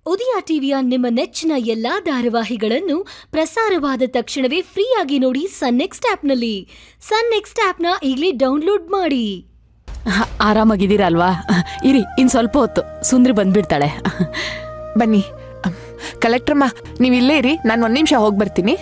ಉದಯ ಟಿವಿಯ ನಿಮ್ಮ ನೆಚ್ಚಿನ ಎಲ್ಲಾ ಧಾರಾವಾಹಿಗಳನ್ನು ಪ್ರಸಾರವಾದ ತಕ್ಷಣವೇ ಫ್ರೀಯಾಗಿ ನೋಡಿ ಸನ್ ನೆಕ್ಸ್ಟ್ ಆಪ್ನಲ್ಲಿ ಸನ್ ನೆಕ್ಸ್ಟ್ ಆಪ್ನ ಈಗಲೇ ಡೌನ್ಲೋಡ್ ಮಾಡಿ ಹ, ಆರಾಮಾಗಿದ್ದೀರಾ ಅಲ್ವಾ ಇರಿ ಇನ್ ಸ್ವಲ್ಪ ಹೊತ್ತು ಸುಂದ್ರಿ ಬಂದ್ಬಿಡ್ತಾಳೆ ಬನ್ನಿ ಕಲೆಕ್ಟ್ರಮ್ಮ ನೀವು ಇಲ್ಲೇ ಇರಿ ನಾನು ಒಂದು ನಿಮಿಷ ಹೋಗಿ ಬರ್ತೀನಿ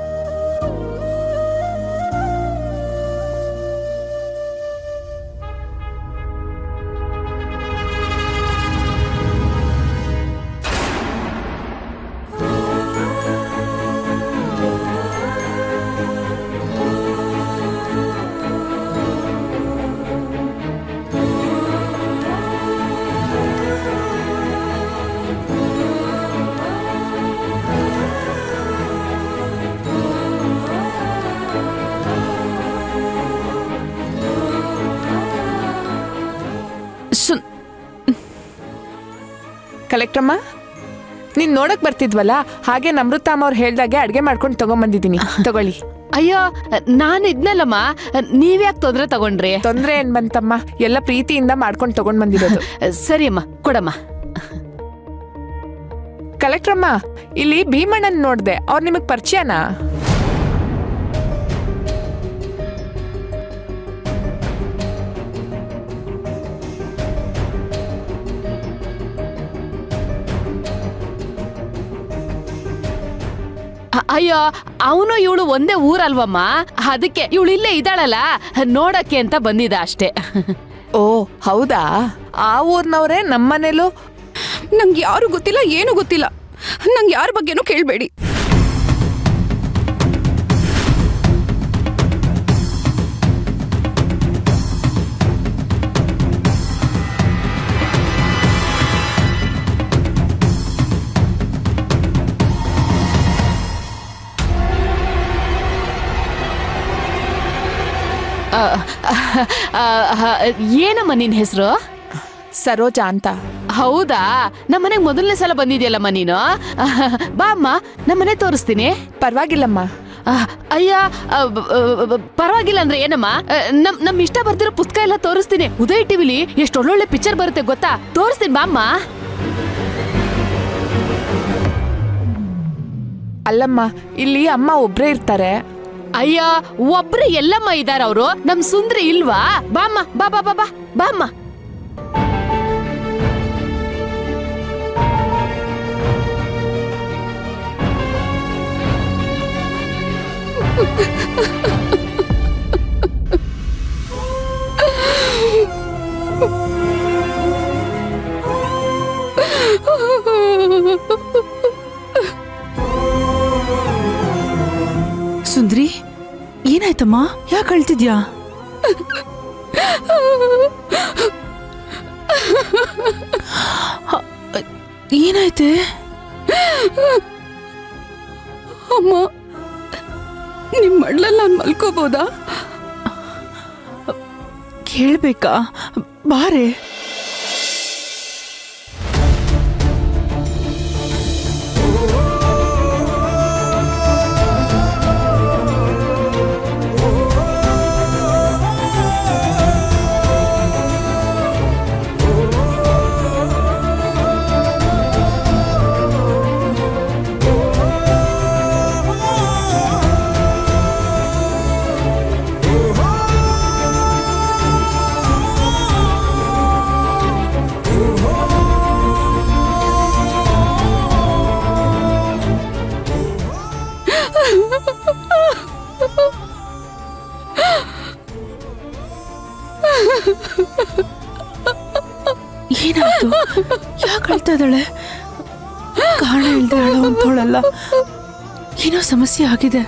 ಸುನ್ ಕಲೆಕ್ಟ್ರಮ್ಮ ನೀನ್ ನೋಡಕ್ ಬರ್ತಿದ್ವಲ್ಲ ಹಾಗೆ ನಮೃತಾಮ್ ಅವ್ರು ಹೇಳ್ದಾಗೆ ಅಡ್ಗೆ ಮಾಡ್ಕೊಂಡು ತಗೊಂಬಂದಿದ್ದೀನಿ ತಗೊಳ್ಳಿ ಅಯ್ಯೋ ನಾನು ಇದ್ನಲ್ಲಮ್ಮ ನೀವ್ಯಾಕೆ ತೊಂದ್ರೆ ತಗೊಂಡ್ರಿ ತೊಂದ್ರೆ ಏನ್ ಬಂತಮ್ಮ ಎಲ್ಲ ಪ್ರೀತಿಯಿಂದ ಮಾಡ್ಕೊಂಡು ತಗೊಂಡ್ ಬಂದಿರೋದು ಸರಿ ಅಮ್ಮ ಕೊಡಮ್ಮ ಕಲೆಕ್ಟ್ರಮ್ಮ ಇಲ್ಲಿ ಭೀಮಣ್ಣನ್ ನೋಡ್ದೆ ಅವ್ರು ನಿಮಗ್ ಪರಿಚಯನಾ ಅ- ಅಯ್ಯೋ ಅವನು ಇವಳು ಒಂದೇ ಊರಲ್ವಮ್ಮ ಅದಕ್ಕೆ ಇವಳು ಇಲ್ಲೇ ಇದ್ದಾಳಲ್ಲ ನೋಡಕ್ಕೆ ಅಂತ ಬಂದಿದ್ದ ಅಷ್ಟೇ ಓ ಹೌದಾ ಆ ಊರ್ನವ್ರೆ ನಮ್ಮನೇಲೂ ನಂಗೆ ಯಾರು ಗೊತ್ತಿಲ್ಲ ಏನು ಗೊತ್ತಿಲ್ಲ ನಂಗೆ ಯಾರ ಬಗ್ಗೆನೂ ಕೇಳಬೇಡಿ ಅ, ಅ, ಅ, ಏನಮ್ಮ ನಿನ್ ಹೆಸರು ಸರೋಜಾ ಅಂತ ಹೌದಾ ನಮ್ಮನೆಗೆ ಮೊದಲನೇ ಸಲ ಬಂದಿದ್ಯಲ್ಲಮ್ಮ ನೀನು ಬಾ ಅಮ್ಮ ನಮ್ಮನೆ ತೋರಿಸ್ತೀನಿ ಪರವಾಗಿಲ್ಲಮ್ಮ ಅಹ್, ಅಯ್ಯ ಅಹ್, ಬ- ಬ- ಬ- ಪರವಾಗಿಲ್ಲ ಅಂದ್ರೆ ಏನಮ್ಮ ಅಹ್, ನಮ್ ನಮ್ ಇಷ್ಟ ಬರ್ತಿರೋ ಪುಸ್ತಕ ಎಲ್ಲ ತೋರಿಸ್ತೀನಿ ಉದಯ್ ಟಿವಿಲಿ ಎಷ್ಟು ಒಳ್ಳೊಳ್ಳೆ ಪಿಕ್ಚರ್ ಬರುತ್ತೆ ಗೊತ್ತಾ ತೋರಿಸ್ತೀನಿ ಬಾಮ್ಮ ಅಲ್ಲಮ್ಮ ಇಲ್ಲಿ ಅಮ್ಮ ಒಬ್ರೇ ಇರ್ತಾರೆ ಅಯ್ಯ ಒಬ್ರು ಎಲ್ಲಮ್ಮ ಇದಾರ ಅವರು ನಮ್ ಸುಂದ್ರಿ ಇಲ್ವಾ ಬಾಮ್ಮ ಬಾ ಬಾ ಬಾ ಬಾ ಬಾಮ್ಮ ಸುಂದ್ರಿ ಏನಾಯ್ತಮ್ಮ ಯಾಕೆ ಅಳ್ತಿದ್ಯಾ ಹ, ಏನಾಯ್ತೆ ಅಮ್ಮ ನಿಮ್ಮ ಮಡ್ಲಲ್ಲಿ ನಾನು ಮಲ್ಕೋಬೋದಾ ಕೇಳ್ಬೇಕಾ ಬಾರೆ ಏನಾಯ್ತು ಯಾಕೆ ಅಳ್ತಾ ಇದ್ದಾಳೆ ಕಾರಣ ಇಲ್ದೆ ಅಳೋ ಅಂತವಳಲ್ಲ ಏನೋ ಸಮಸ್ಯೆ ಆಗಿದೆ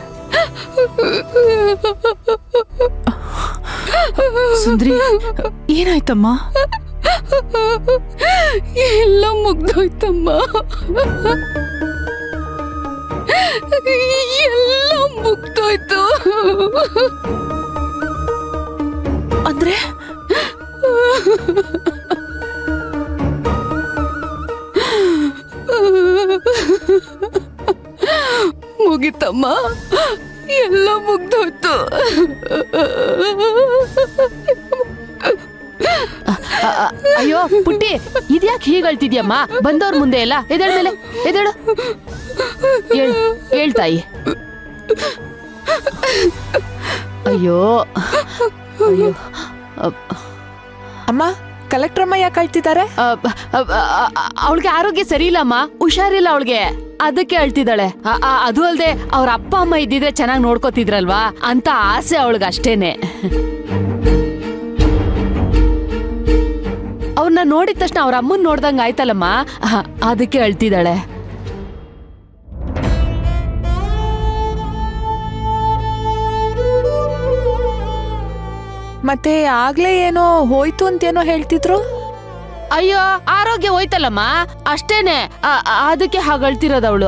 ಸುಂದ್ರಿ ಏನಾಯ್ತಮ್ಮ ಎಲ್ಲ ಮುಗ್ದೋಯ್ತಮ್ಮ ಎಲ್ಲ ಮುಗ್ದೋಯ್ತು ಅಂದ್ರೆ ಮುಗಿತಮ್ಮ ಎಲ್ಲ ಮುಗ್ದೋಯ್ತು ಅ- ಅ- ಅಯ್ಯೋ ಪುಟ್ಟಿ ಇದ್ಯಾಕೆ ಹೀಗ್ ಅಳ್ತಿದ್ಯಮ್ಮ ಬಂದವ್ರ ಮುಂದೆ ಎಲ್ಲ ಎದೇಳ ಮೇಲೆ ಎದೇಳು ಹೇಳ್ ಹೇಳ್ತಾಯಿ ಅಯ್ಯೋ ಅಯ್ಯೋ ಅ- ಅಮ್ಮ ಕಲೆಕ್ಟ್ರಮ್ಮ ಯಾಕೆ ಅಳ್ತಿದ್ದಾರೆ ಅವಳಿಗೆ ಆರೋಗ್ಯ ಸರಿ ಇಲ್ಲಮ್ಮ ಹುಷಾರಿಲ್ಲ ಅವಳಿಗೆ ಅದಕ್ಕೆ ಅಳ್ತಿದ್ದಾಳೆ ಅ- ಅ- ಅದು ಅಲ್ದೆ ಅವ್ರ ಅಪ್ಪ ಅಮ್ಮ ಇದ್ದಿದ್ರೆ ಚೆನ್ನಾಗಿ ನೋಡ್ಕೋತಿದ್ರಲ್ವಾ ಅಂತ ಆಸೆ ಅವಳಿಗೆ ಅಷ್ಟೇನೆ ಅವ್ರನ್ನ ನೋಡಿದ ತಕ್ಷಣ ಅವ್ರ ಅಮ್ಮನ್ ನೋಡ್ದಂಗ ಆಯ್ತಲ್ಲಮ್ಮ ಅ- ಅದಕ್ಕೆ ಅಳ್ತಿದ್ದಾಳೆ ಮತ್ತೆ ಆಗ್ಲೇ ಏನೋ ಹೋಯ್ತು ಅಂತೇನೋ ಹೇಳ್ತಿದ್ರು ಅಯ್ಯೋ ಆರೋಗ್ಯ ಹೋಯ್ತಲ್ಲಮ್ಮ ಅಷ್ಟೇನೆ ಅ- ಅ- ಅದಕ್ಕೆ ಹಾಗಳ್ತಿರೋದು ಅವಳು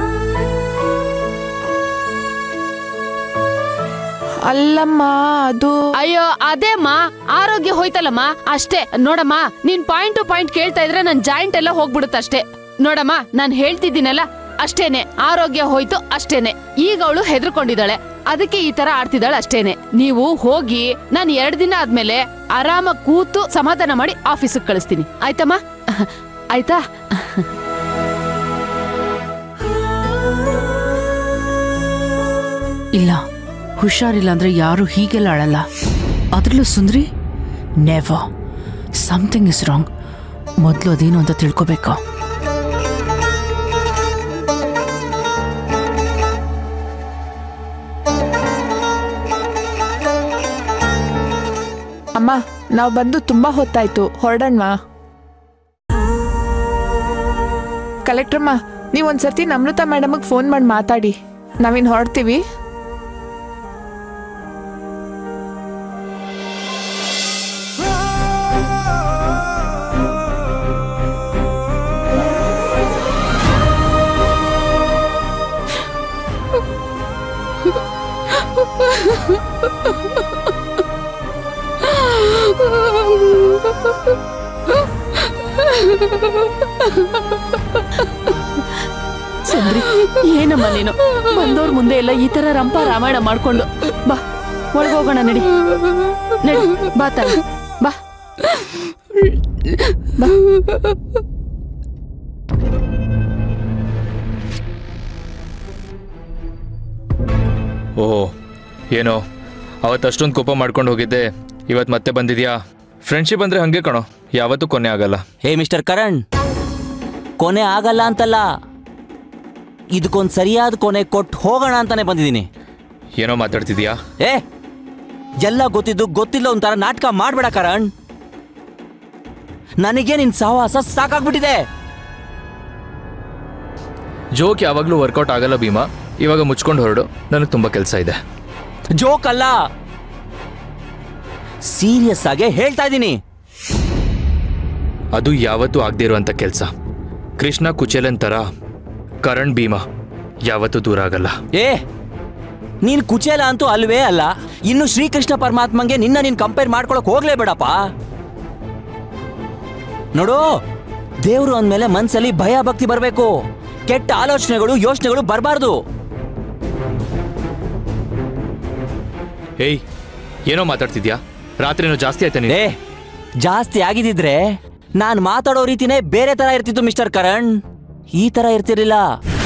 ಅಲ್ಲಮ್ಮ ಅದು ಅಯ್ಯೋ ಅದೇಮ್ಮ ಆರೋಗ್ಯ ಹೋಯ್ತಲ್ಲಮ್ಮ ಅಷ್ಟೇ ನೋಡಮ್ಮ ನೀನ್ ಪಾಯಿಂಟ್ ಟು ಪಾಯಿಂಟ್ ಕೇಳ್ತಾ ಇದ್ರೆ ನನ್ ಜಾಯಿಂಟ್ ಎಲ್ಲ ಹೋಗ್ಬಿಡುತ್ತೆ ಅಷ್ಟೇ ನೋಡಮ್ಮ ನಾನ್ ಹೇಳ್ತಿದ್ದೀನಲ್ಲ ಅಷ್ಟೇನೆ ಆರೋಗ್ಯ ಹೋಯ್ತು ಅಷ್ಟೇನೆ ಈಗ ಅವಳು ಹೆದರ್ಕೊಂಡಿದ್ದಾಳೆ ಅದಕ್ಕೆ ಈ ತರ ಆಡ್ತಿದ್ದಾಳೆ ಅಷ್ಟೇನೆ ನೀವು ಹೋಗಿ ನಾನು ಎರಡ್ ದಿನ ಆದ್ಮೇಲೆ ಆರಾಮಾಗಿ ಕೂತು ಸಮಾಧಾನ ಮಾಡಿ ಆಫೀಸಿಗೆ ಕಳಿಸ್ತೀನಿ ಆಯ್ತಮ್ಮ ಆಯ್ತಾ ಇಲ್ಲ ಹುಷಾರಿಲ್ಲ ಅಂದ್ರೆ ಯಾರು ಹೀಗೆಲ್ಲ ಅಳಲ್ಲ ಅದ್ರಲ್ಲೂ ಸುಂದ್ರಿ ನೆವ ಸಮಥಿಂಗ್ ಇಸ್ ರಾಂಗ್ ಮೊದಲು ಅದೇನು ಅಂತ ತಿಳ್ಕೊಬೇಕು ಅಮ್ಮ ನಾವು ಬಂದು ತುಂಬಾ ಹೊತ್ತಾಯ್ತು ಹೊರಡಣ್ವಾ ಕಲೆಕ್ಟ್ರಮ್ಮ ನೀವು ಒಂದ್ಸರ್ತಿ ನಮ್ರತಾ ಮೇಡಮ್ಗೆ ಫೋನ್ ಮಾಡಿ ಮಾತಾಡಿ ನಾವಿನ್ ಹೊರಡ್ತೀವಿ ಸುಂದ್ರಿ ಏನಮ್ಮ ನೀನು ಬಂದವ್ರ ಮುಂದೆ ಎಲ್ಲ ಈ ತರ ರಂಪ ರಾಮಾಯಣ ಮಾಡ್ಕೊಂಡು ಬಾ ಒಳಗೋಗೋಣ ನಡಿ ನಡಿ ಬಾ ತರ ಬಾ ಬಾ ಓಹೋ ಏನೋ ಅವತ್ತಷ್ಟೊಂದು ಕೋಪ ಮಾಡ್ಕೊಂಡು ಹೋಗಿದ್ದೆ ಇವತ್ತು ಮತ್ತೆ ಬಂದಿದ್ಯಾ ಫ್ರೆಂಡ್ಶಿಪ್ ಅಂದರೆ ಹಾಗೆ ಕಣೋ ಯಾವತ್ತೂ ಕೊನೆ ಆಗಲ್ಲ ಹೇ ಮಿಸ್ಟರ್ ಕರಣ್ ಕೊನೆ ಆಗಲ್ಲ ಅಂತಲ್ಲ ಇದಕ್ಕೊಂದು ಸರಿಯಾದ ಕೊನೆ ಕೊಟ್ಟು ಹೋಗೋಣ ಅಂತಾನೆ ಬಂದಿದ್ದೀನಿ ಏನೋ ಮಾತಾಡ್ತಿದ್ಯಾ ಏ ಎಲ್ಲ ಗೊತ್ತಿದ್ದು ಗೊತ್ತಿಲ್ಲ ಒಂಥರ ನಾಟಕ ಮಾಡಬೇಡ ಕರಣ್ ನನಗೆ ನಿನ್ ಸಹವಾಸ ಸಾಕಾಗ್ಬಿಟ್ಟಿದೆ ಜೋಕ್ ಯಾವಾಗಲೂ ವರ್ಕೌಟ್ ಆಗಲ್ಲ ಭೀಮಾ ಇವಾಗ ಮುಚ್ಕೊಂಡು ಹೊರಡು ನನಗೆ ತುಂಬ ಕೆಲಸ ಇದೆ ಜೋಕ್ ಅಲ್ಲ ಸೀರಿಯಸ್ ಆಗಿ ಹೇಳ್ತಾ ಇದ್ದೀನಿ ಅದು ಯಾವತ್ತೂ ಆಗದೇ ಇರುವಂಥ ಕೆಲಸ ಕೃಷ್ಣ ಕುಚೇಲನ್ ಥರ ಕರಣ್ ಭೀಮಾ ಯಾವತ್ತೂ ದೂರ ಆಗಲ್ಲ ಏ ನೀನ್ ಕುಚೇಲ ಅಂತೂ ಅಲ್ವೇ ಅಲ್ಲ ಇನ್ನು ಶ್ರೀಕೃಷ್ಣ ಪರಮಾತ್ಮಂಗೆ ನಿನ್ನ ನೀನ್ ಕಂಪೇರ್ ಮಾಡ್ಕೊಳಕ್ ಹೋಗ್ಲೇಬೇಡಪ್ಪ ನೋಡು ದೇವ್ರು ಅಂದ್ಮೇಲೆ ಮನ್ಸಲ್ಲಿ ಭಯ ಭಕ್ತಿ ಬರಬೇಕು ಕೆಟ್ಟ ಆಲೋಚನೆಗಳು ಯೋಚನೆಗಳು ಬರಬಾರ್ದು ಏಯ್ ಏನೋ ಮಾತಾಡ್ತಿದ್ಯಾ ರಾತ್ರಿನೂ ಜಾಸ್ತಿ ಆಯ್ತಾ ನೀನು ಏ ಜಾಸ್ತಿ ಆಗಿದ್ದಿದ್ರೆ ನಾನ್ ಮಾತಾಡೋ ರೀತಿನೇ ಬೇರೆ ತರ ಇರ್ತಿತ್ತು ಮಿಸ್ಟರ್ ಕರಣ್ ಈ ತರ ಇರ್ತಿರ್ಲಿಲ್ಲ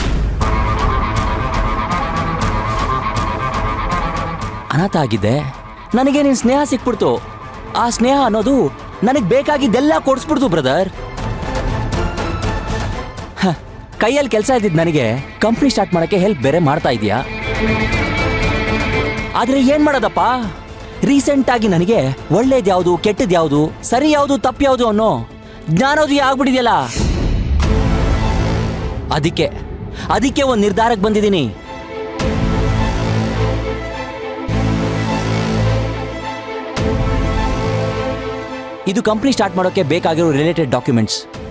ಅನಾಥ ಆಗಿದ್ದೆ ನನಗೆ ನಿನ್ ಸ್ನೇಹ ಸಿಕ್ಬಿಡ್ತು ಆ ಸ್ನೇಹ ಅನ್ನೋದು ನನಗ್ ಬೇಕಾಗಿದ್ದೆಲ್ಲ ಕೊಡಿಸ್ಬಿಡ್ತು ಬ್ರದರ್ ಕೈಯಲ್ಲಿ ಕೆಲಸ ಇದ್ದಿದ್ ನನಗೆ ಕಂಪ್ನಿ ಸ್ಟಾರ್ಟ್ ಮಾಡಕ್ಕೆ ಹೆಲ್ಪ್ ಬೇರೆ ಮಾಡ್ತಾ ಇದೀಯಾ ಆದ್ರೆ ಏನ್ ಮಾಡೋದಪ್ಪ ರೀಸೆಂಟ್ ಆಗಿ ನನಗೆ ಒಳ್ಳೇದ್ ಯಾವುದು ಕೆಟ್ಟದ್ ಯಾವುದು ಸರಿ ಯಾವುದು ತಪ್ಪು ಯಾವುದು ಅನ್ನೋ ಜ್ಞಾನೋದಯ ಆಗ್ಬಿಟ್ಟಿದೆಯಲ್ಲ ಅದಕ್ಕೆ ಅದಕ್ಕೆ ಒಂದು ನಿರ್ಧಾರಕ್ಕೆ ಬಂದಿದ್ದೀನಿ ಇದು ಕಂಪ್ನಿ ಸ್ಟಾರ್ಟ್ ಮಾಡೋಕೆ ಬೇಕಾಗಿರೋ ರಿಲೇಟೆಡ್ ಡಾಕ್ಯುಮೆಂಟ್ಸ್